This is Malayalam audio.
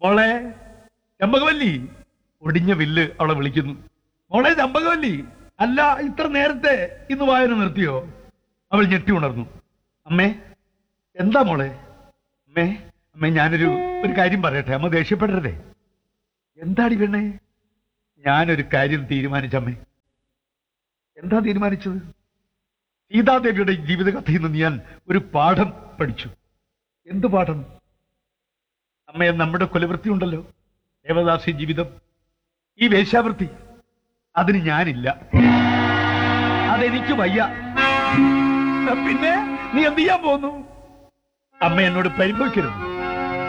മോളെ ചമ്പകവല്ലി ഒടിഞ്ഞ വില്ല് അവളെ വിളിക്കുന്നു മോളെ ചമ്പകവല്ലി അല്ല ഇത്ര നേരത്തെ ഇന്ന് വായന നിർത്തിയോ അവൾ ഞെട്ടി ഉണർന്നു അമ്മേ എന്താ മോളെ അമ്മേ അമ്മേ ഞാനൊരു ഒരു കാര്യം പറയട്ടെ അമ്മ ദേഷ്യപ്പെടരുതേ എന്താടി പെണ്ണേ ഞാനൊരു കാര്യം തീരുമാനിച്ചമ്മേ എന്താ തീരുമാനിച്ചത് സീതാദേവിയുടെ ജീവിതകഥയിൽ നിന്ന് ഞാൻ ഒരു പാഠം പഠിച്ചു എന്ത് പാഠം അമ്മയെ നമ്മുടെ കൊലവൃത്തി ഉണ്ടല്ലോ ദേവദാസി ജീവിതം ഈ വേശ്യാവൃത്തി അതിന് ഞാനില്ല അതെനിക്ക് വയ്യ പിന്നെ നീ എന്ത് ചെയ്യാൻ പോന്നു അമ്മ എന്നോട് പരിഭവിക്കരുത്